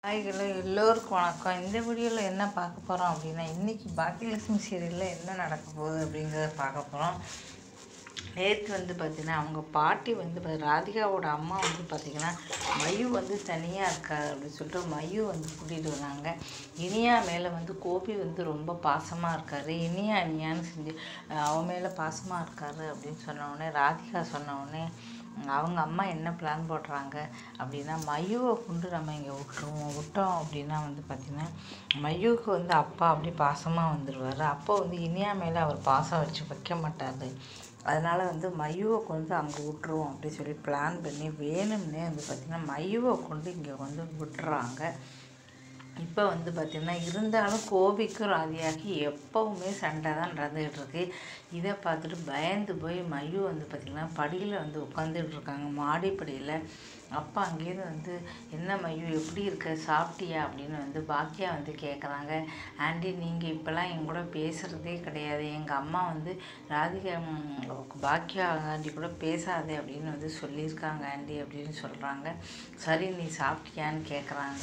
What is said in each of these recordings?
ஹாய்களோ எல்லோருக்கும் வணக்கம் இந்த வீடியோவில் என்ன பார்க்க போகிறோம் அப்படின்னா இன்றைக்கி பாக்கியலட்சுமி சீரியலில் என்ன நடக்க போகுது அப்படிங்கிறத பார்க்க போகிறோம் நேற்று வந்து பார்த்திங்கன்னா அவங்க பாட்டி வந்து பா- ராதிகாவோட அம்மா வந்து பார்த்திங்கன்னா மயு வந்து தனியாக இருக்கா அப்படின்னு சொல்லிட்டு மயு வந்து கூட்டிகிட்டு வந்தாங்க இனியா மேலே வந்து கோபி வந்து ரொம்ப பாசமாக இருக்காரு இனியா இனியான்னு செஞ்சு அஹ் அவன் மேலே பாசமாக இருக்காரு அப்படின்னு சொன்ன உடனே ராதிகா சொன்ன உடனே அவங்க அம்மா என்ன பிளான் போடுறாங்க அப்படின்னா மயுவை கொண்டு நம்ம இங்கே விட்டுருவோம் விட்டோம் அப்படின்னா வந்து பார்த்திங்கன்னா மயுவுக்கு வந்து அப்பா அப்படி பாசமாக வந்துடுவார் அப்போ வந்து இனியா மேலே அவர் பாசம் வச்சு வைக்க மாட்டார் அதனால் வந்து மயுவை கொண்டு அங்கே விட்டுருவோம் அப்படி சொல்லி பிளான் பண்ணி வேணும்னே வந்து பார்த்திங்கன்னா மயுவை கொண்டு இங்கே வந்து விட்டுறாங்க இப்போ வந்து பார்த்திங்கன்னா இருந்தாலும் கோபிக்கும் ராதியாக்கு எப்போவுமே சண்டை தான் நடந்துகிட்டு இருக்கு இதை பார்த்துட்டு பயந்து போய் மயு வந்து பார்த்திங்கன்னா படியில் வந்து உட்காந்துட்டு இருக்காங்க மாடிப்படியில் அப்பா அங்கேயிருந்து வந்து என்ன மயு எப்படி இருக்க சாப்பிட்டியா அப்படின்னு வந்து பாக்கியா வந்து கேட்குறாங்க ஆண்டி நீங்கள் இப்போல்லாம் என் கூட பேசுகிறதே கிடையாது எங்கள் அம்மா வந்து ராதிகா ம், பாக்கியா ஆண்டி கூட பேசாதே அப்படின்னு வந்து சொல்லியிருக்காங்க ஆண்டி அப்படின்னு சொல்கிறாங்க சரி நீ சாப்பிட்டியான்னு கேட்குறாங்க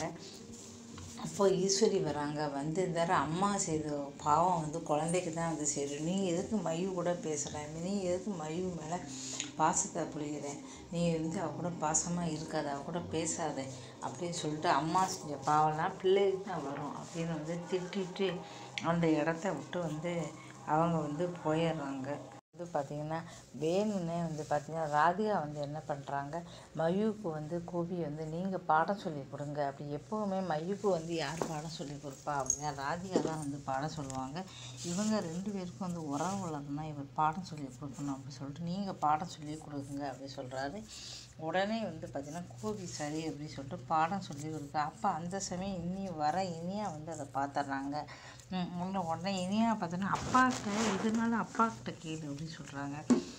அப்போ ஈஸ்வரி வராங்க வந்து இருந்தாரு அம்மா செய்த பாவம் வந்து குழந்தைக்கு தான் வந்து சேரும் நீ எதுக்கு மயு கூட பேசுகிற நீ எதுக்கு மயு மேலே பாசத்தை புரிகிற நீ வந்து அவ கூட பாசமாக இருக்காத அவ கூட பேசாத அப்படின்னு சொல்லிட்டு அம்மா செஞ்ச பாவம்லாம் பிள்ளைக்கு தான் வரும் அப்படின்னு வந்து திட்டிட்டு அந்த இடத்த விட்டு வந்து அவங்க வந்து போயிடுறாங்க வந்து பார்த்திங்கன்னா வேணும்னே வந்து பார்த்திங்கன்னா ராதிகா வந்து என்ன பண்ணுறாங்க மயுவுக்கு வந்து கோபி வந்து நீங்கள் பாடம் சொல்லி கொடுங்க அப்படி எப்போவுமே மயுவுக்கு வந்து யார் பாடம் சொல்லி கொடுப்பா அப்படின்னா ராதிகா தான் வந்து பாடம் சொல்லுவாங்க இவங்க ரெண்டு பேருக்கும் வந்து உறவு வளரணும்னா இவர் பாடம் சொல்லி கொடுக்கணும் அப்படி சொல்லிட்டு நீங்கள் பாடம் சொல்லி கொடுங்க அப்படி சொல்கிறாரு உடனே வந்து பார்த்திங்கன்னா கோபி சரி அப்படின்னு சொல்லிட்டு பாடம் சொல்லி கொடுக்க அப்போ அந்த சமயம் இனி வர இனியா வந்து அதை பார்த்துட்றாங்க உடனே உடனே இனியா பார்த்தோன்னா அப்பாக்கிட்ட இதனால அப்பாக்கிட்ட கேளு அப்படின்னு சொல்கிறாங்க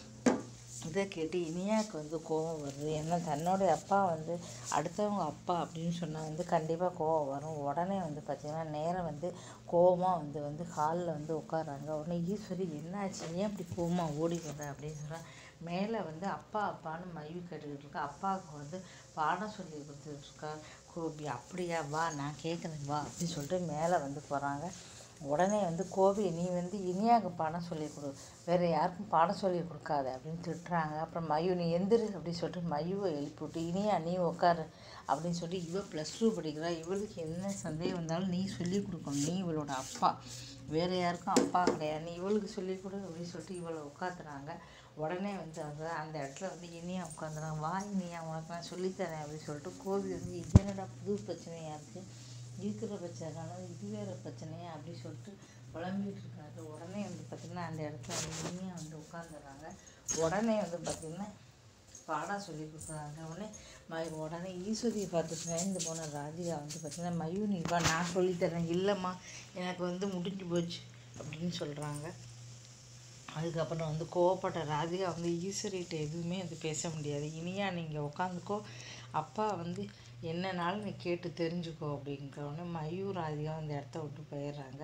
இதை கேட்டு இனியாவுக்கு வந்து கோவம் வருது ஏன்னா தன்னுடைய அப்பா வந்து அடுத்தவங்க அப்பா அப்படின்னு சொன்னால் வந்து கண்டிப்பாக கோவம் வரும் உடனே வந்து பார்த்திங்கன்னா நேரம் வந்து கோவமாக வந்து வந்து ஹாலில் வந்து உட்காராங்க உடனே ஈஸ்வரி என்னாச்சு ஏன் இப்படி கோவமாக ஓடி வர அப்படின்னு சொல்கிறேன் மேலே வந்து அப்பா அப்பான்னு மயு கேட்டுக்கிட்டு இருக்கா அப்பாவுக்கு வந்து பாடம் சொல்லி கொடுத்துட்டு இருக்கா கோபி அப்படியா வா நான் கேட்குறேன் வா அப்படின்னு சொல்லிட்டு மேலே வந்து போகிறாங்க உடனே வந்து கோபி நீ வந்து இனியாவுக்கு பாடம் சொல்லி கொடு வேறு யாருக்கும் பாடம் சொல்லி கொடுக்காத அப்படின்னு திட்டுறாங்க அப்புறம் மயு நீ எந்திரு அப்படின்னு சொல்லிட்டு மயுவை எழுப்பி விட்டு இனியா நீ உட்காரு அப்படின்னு சொல்லி இவ ப்ளஸ் டூ படிக்கிறா இவளுக்கு என்ன சந்தேகம் வந்தாலும் நீ சொல்லி கொடுக்கணும் நீ இவளோட அப்பா வேறு யாருக்கும் அப்பா கிடையாது நீ இவளுக்கு சொல்லி கொடு அப்படின்னு சொல்லிட்டு இவளை உட்காந்துறாங்க உடனே வந்து அவங்க அந்த இடத்துல வந்து இனியா உட்காந்துறாங்க வா இனியா உனக்கு நான் சொல்லித்தரேன் அப்படின்னு சொல்லிட்டு கோபி வந்து இது என்னடா புது பிரச்சனையாக இருக்குது இருக்கிற பிரச்சனைனால இது வேறு பிரச்சனையா அப்படி சொல்லிட்டு புலம்பிட்டு இருக்காரு உடனே வந்து பார்த்திங்கன்னா அந்த இடத்துல வந்து இனியா வந்து உட்காந்துடுறாங்க உடனே வந்து பார்த்திங்கன்னா பாடம் சொல்லி கொடுக்குறாங்க உடனே மயு உடனே ஈஸ்வரியை பார்த்து பயந்து போன ராதிகா வந்து பார்த்திங்கன்னா மயூ நீ வா நான் சொல்லித்தரேன் இல்லைம்மா எனக்கு வந்து முடிஞ்சு போச்சு அப்படின்னு சொல்கிறாங்க அதுக்கப்புறம் வந்து கோவப்பட்ட ராதிகா வந்து ஈஸ்வரிகிட்ட எதுவுமே வந்து பேச முடியாது இனியா நீங்கள் உட்காந்துக்கோ அப்பா வந்து என்னனாலும் நீ கேட்டு தெரிஞ்சுக்கோ அப்படிங்கிற உடனே மயூர் ராதிகா அந்த இடத்த விட்டு போயிடுறாங்க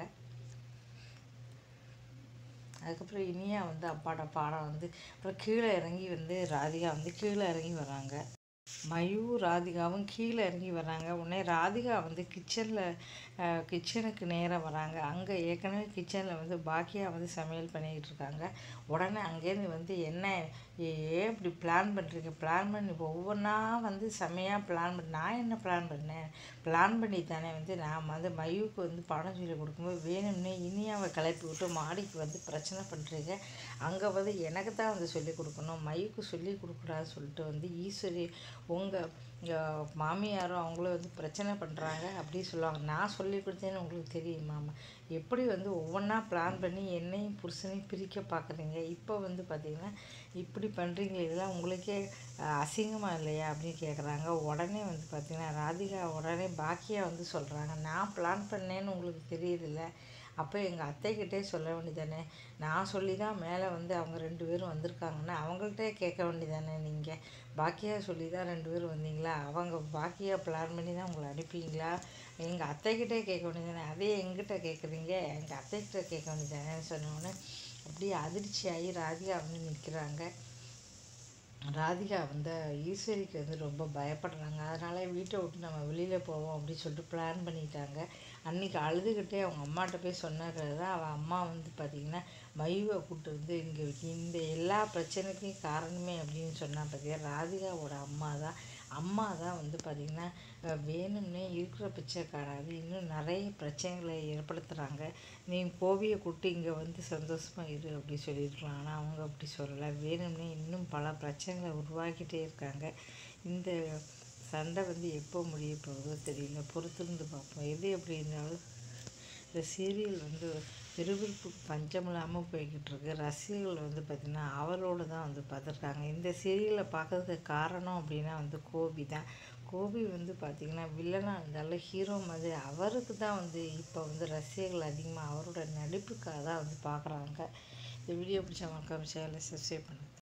அதுக்கப்புறம் இனியா வந்து அப்பாட பாடம் வந்து அப்புறம் கீழே இறங்கி வந்து ராதிகா வந்து கீழே இறங்கி வராங்க மயூ ராதிகாவும் கீழே இறங்கி வராங்க உடனே ராதிகா வந்து கிச்சனில் கிச்சனுக்கு நேராக வராங்க அங்கே ஏற்கனவே கிச்சனில் வந்து பாக்கியா வந்து சமையல் பண்ணிக்கிட்டு இருக்காங்க உடனே அங்கேருந்து வந்து என்ன ஏ- ஏன் இப்படி பிளான் பண்ணுறீங்க பிளான் பண்ணி ஒவ்வொன்றா வந்து செமையாக பிளான் பண்ணி நான் என்ன பிளான் பண்ணேன் பிளான் பண்ணி தானே வந்து நான் வந்து மயுவுக்கு வந்து பணம் சொல்லி கொடுக்கும்போது வேணும்னே இனியாவை கிளப்பி விட்டு மாடிக்கு வந்து பிரச்சனை பண்ணுறீங்க அங்கே வந்து எனக்கு தான் வந்து சொல்லி கொடுக்கணும் மயுக்கு சொல்லி கொடுக்கூடாதுன்னு சொல்லிட்டு வந்து ஈஸ்வரி உங்கள் மாமியாரும் அவங்களும் வந்து பிரச்சனை பண்ணுறாங்க அப்படி சொல்லுவாங்க நான் சொல்லி கொடுத்தேன்னு உங்களுக்கு தெரியுமாமா எப்படி வந்து ஒவ்வொன்றா பிளான் பண்ணி என்னையும் புருஷனையும் பிரிக்க பார்க்குறீங்க இப்போ வந்து பார்த்தீங்கன்னா இப்படி பண்ணுறீங்க இதெல்லாம் உங்களுக்கே அசிங்கமாக இல்லையா அப்படின்னு கேட்குறாங்க உடனே வந்து பார்த்தீங்கன்னா ராதிகா உடனே பாக்கியா வந்து சொல்கிறாங்க நான் பிளான் பண்ணேன்னு உங்களுக்கு தெரியுதுல்ல அப்போ எங்கள் அத்தைக்கிட்டே சொல்ல வேண்டியதானே நான் சொல்லி தான் மேலே வந்து அவங்க ரெண்டு பேரும் வந்திருக்காங்கன்னா அவங்கள்ட்டே கேட்க வேண்டியதானே நீங்கள் பாக்கியா சொல்லி தான் ரெண்டு பேரும் வந்தீங்களா அவங்க பாக்கியா பிளான் பண்ணி தான் உங்களை அனுப்பிங்களா எங்கள் அத்தைக்கிட்டே கேட்க வேண்டியதானே அதே எங்கிட்ட கேட்குறீங்க எங்கள் அத்தைக்கிட்ட கேட்க வேண்டியதானேன்னு சொன்னோடனே அப்படியே அதிர்ச்சி ஆகி ராதிகா வந்து நிற்கிறாங்க ராதிகா வந்து ஈஸ்வரிக்கு வந்து ரொம்ப பயப்படுறாங்க அதனால வீட்டை விட்டு நம்ம வெளியில் போவோம் அப்படின்னு சொல்லிட்டு பிளான் பண்ணிட்டாங்க அன்றைக்கி அழுதுகிட்டே அவங்க அம்மாட்ட போய் சொன்னது தான் அவள் அம்மா வந்து பார்த்திங்கன்னா மயுவை கூப்பிட்டு வந்து இங்கே இந்த எல்லா பிரச்சனைக்கும் காரணமே அப்படின்னு சொன்னா பார்த்தியா ராதிகாவோட அம்மா தான் அம்மா தான் வந்து பார்த்திங்கன்னா அஹ், வேணும்னே இருக்கிற பிச்சை காணாது இன்னும் நிறைய பிரச்சனைகளை ஏற்படுத்துகிறாங்க நீ கோவியை கூப்பிட்டு இங்கே வந்து சந்தோஷமாக இரு அப்படி சொல்லியிருக்கலாம் ஆனால் அவங்க அப்படி சொல்லலை வேணும்னே இன்னும் பல பிரச்சனைகளை உருவாக்கிட்டே இருக்காங்க இந்த சண்டை வந்து எப்போ முடிய போகுதோ தெரியல பொறுத்திருந்து பார்ப்போம் எது எப்படி இருந்தாலும் இந்த சீரியல் வந்து விறுவிறுப்பு பஞ்சம் இல்லாமல் போய்கிட்டு இருக்கு ரசிகர்கள் வந்து பார்த்திங்கன்னா அவரோடு தான் வந்து பார்த்துருக்காங்க இந்த சீரியலை பார்க்கறதுக்கு காரணம் அப்படின்னா வந்து கோபி தான் கோபி வந்து பார்த்திங்கன்னா வில்லனாக இருந்தாலும் ஹீரோ மாதிரி அவருக்கு தான் வந்து இப்போ வந்து ரசிகர்கள் அதிகமாக அவரோட நடிப்புக்காக தான் வந்து பார்க்குறாங்க இந்த வீடியோ பிடிச்ச மறக்காம சேனலை சப்ஸ்கிரைப் பண்ணுங்கள்